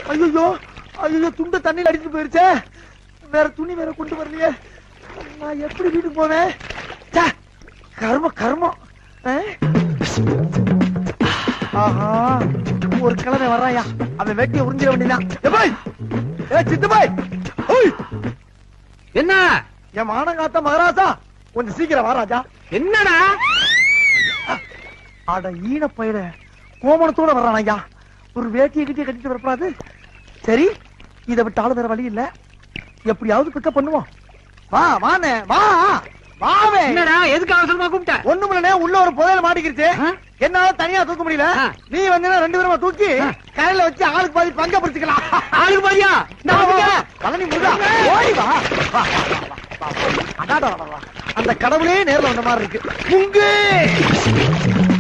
ஐயோ ஐயோ துண்ட தண்ணியில் அடிச்சு போயிருச்சே வேற துணி வேற கொண்டு வரலையே நான் எப்படி வீட்டுக்கு போவேன் ச்சே, கர்ம கர்மம் ஆ? ஆஹா ஒரு கிழமை வர்றாயா அவன் வெட்டிய உறிஞ்சிட வேண்டியதான் ஏ பாய் ஏ சித்து பாய் ஓய் என்ன என் மானங்காத்த மகாராஜா கொஞ்சம் சீக்கிரம் வா ராஜா என்னடா அட ஈன பயிர கோமணத்தோட வர்றான் ஐயா ஒரு வேட்டியை கிட்டிய கட்டிட்டு வரப்படாது சரி இதை விட்டாலும் வேற வழி இல்ல எப்படியாவது பிக்கப் பண்ணுவோம் வா வானே வா வாவே என்னடா எதுக்கு அவசரமா கூப்பிட்ட ஒண்ணுமில்லனே உள்ள ஒரு புதையல மாட்டிக்கிருச்சு ஆ? என்னால தனியா தூக்க முடியல ஆ. நீ வந்து ரெண்டு பேரும் தூக்கி கரையில வச்சு ஆளுக்கு பாதி பங்க பிடிச்சுக்கலாம் ஆளுக்கு பாதியா பழனி முருகா ஓடி வா வா, வா, வா, வா, வா. அடாடா, வா, வா. அந்த கடவுளே நேர்ல வந்த மாதிரி இருக்கு முங்கு